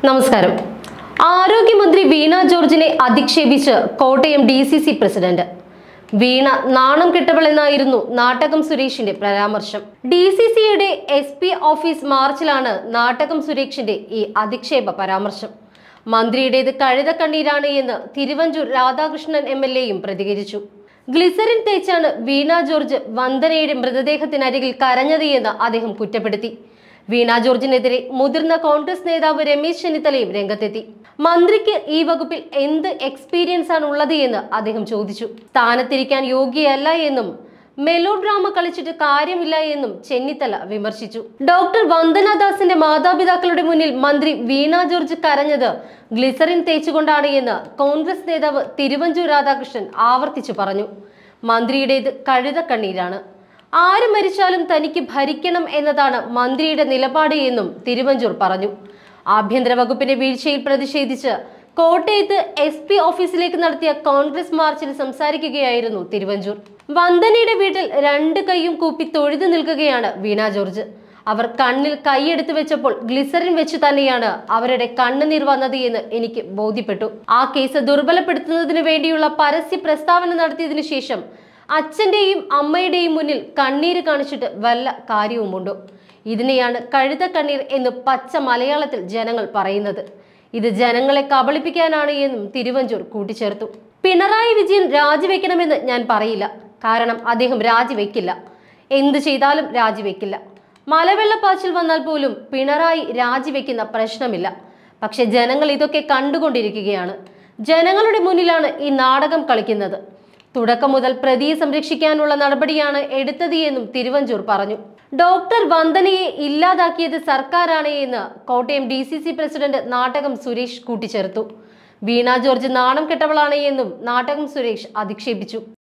നമസ്കാരം ആരോഗ്യമന്ത്രി വീണ ജോർജിനെ അധിക്ഷേപിച്ച് Kottayam D C C president Veena നാണം കെട്ടവളെന്നായിരുന്നു നാട്ടകം സുരേഷിന്റെ പരാമർശം ഡി സി സിയുടെ എസ് പി ഓഫീസ് മാർച്ചിലാണ് നാട്ടകം സുരേഷിന്റെ ഈ അധിക്ഷേപ പരാമർശം മന്ത്രിയുടേത് കഴുതക്കണ്ണീരാണ് എന്ന് തിരുവഞ്ചൂർ രാധാകൃഷ്ണൻ എം എൽ എയും പ്രതികരിച്ചു ഗ്ലിസറിൻ തേച്ചാണ് വീണ ജോർജ് വന്ദനയുടെ മൃതദേഹത്തിനരികിൽ കരഞ്ഞത് എന്ന് അദ്ദേഹം കുറ്റപ്പെടുത്തി വീണ ജോർജിനെതിരെ മുതിർന്ന കോൺഗ്രസ് നേതാവ് രമേശ് ചെന്നിത്തലയും രംഗത്തെത്തി മന്ത്രിക്ക് ഈ വകുപ്പിൽ എന്ത് എക്സ്പീരിയൻസ് ആണ് ഉള്ളത് എന്ന് അദ്ദേഹം ചോദിച്ചു സ്ഥാനത്തിരിക്കാൻ യോഗ്യയല്ല എന്നും മെലോ ഡ്രാമ കളിച്ചിട്ട് കാര്യമില്ല എന്നും ചെന്നിത്തല വിമർശിച്ചു ഡോക്ടർ വന്ദനാദാസിന്റെ മാതാപിതാക്കളുടെ മുന്നിൽ മന്ത്രി വീണ ജോർജ് കരഞ്ഞത് ഗ്ലിസറിൻ തേച്ചുകൊണ്ടാണ് എന്ന് കോൺഗ്രസ് നേതാവ് തിരുവഞ്ചൂർ രാധാകൃഷ്ണൻ ആവർത്തിച്ചു പറഞ്ഞു മന്ത്രിയുടേത് കഴുതക്കണ്ണീരാണ് ആര് മരിച്ചാലും തനിക്ക് ഭരിക്കണം എന്നതാണ് മന്ത്രിയുടെ നിലപാട് എന്നും തിരുവഞ്ചൂർ പറഞ്ഞു ആഭ്യന്തര വകുപ്പിന്റെ വീഴ്ചയിൽ പ്രതിഷേധിച്ച് കോട്ടയത്ത് എസ് പി ഓഫീസിലേക്ക് നടത്തിയ കോൺഗ്രസ് മാർച്ചിൽ സംസാരിക്കുകയായിരുന്നു തിരുവഞ്ചൂർ വന്ദനയുടെ വീട്ടിൽ രണ്ട് കൈയും കൂപ്പി തൊഴുതു നിൽക്കുകയാണ് വീണ ജോർജ് അവർ കണ്ണിൽ കൈയെടുത്തു വെച്ചപ്പോൾ ഗ്ലിസറിൻ വെച്ച് തന്നെയാണ് അവരുടെ കണ്ണുനീർ വന്നത് എന്ന് എനിക്ക് ബോധ്യപ്പെട്ടു ആ കേസ് ദുർബലപ്പെടുത്തുന്നതിന് വേണ്ടിയുള്ള പരസ്യ പ്രസ്താവന നടത്തിയതിനു ശേഷം അച്ഛന്റെയും അമ്മയുടെയും മുന്നിൽ കണ്ണീര് കാണിച്ചിട്ട് വല്ല കാര്യവുമുണ്ടോ ഇതിനെയാണ് കഴുത കണ്ണീർ എന്ന് പച്ച മലയാളത്തിൽ ജനങ്ങൾ പറയുന്നത് ഇത് ജനങ്ങളെ കബളിപ്പിക്കാനാണ് എന്നും തിരുവഞ്ചൂർ കൂട്ടിച്ചേർത്തു പിണറായി വിജയൻ രാജിവെക്കണമെന്ന് ഞാൻ പറയില്ല കാരണം അദ്ദേഹം രാജിവെക്കില്ല എന്തു ചെയ്താലും രാജിവെക്കില്ല മലവെള്ളപ്പാച്ചിൽ വന്നാൽ പോലും പിണറായി രാജിവെക്കുന്ന പ്രശ്നമില്ല പക്ഷെ ജനങ്ങൾ ഇതൊക്കെ കണ്ടുകൊണ്ടിരിക്കുകയാണ് ജനങ്ങളുടെ മുന്നിലാണ് ഈ നാടകം കളിക്കുന്നത് തുടക്കം മുതൽ പ്രതിയെ സംരക്ഷിക്കാനുള്ള നടപടിയാണ് എടുത്തത് എന്നും തിരുവഞ്ചൂർ പറഞ്ഞു ഡോക്ടർ വന്ദനയെ ഇല്ലാതാക്കിയത് സർക്കാരാണ് എന്ന് Kottayam D C C president Nattakam Suresh കൂട്ടിച്ചേർത്തു വീണ ജോർജ് നാണം കെട്ടവളാണ് എന്നും നാട്ടകം സുരേഷ് അധിക്ഷേപിച്ചു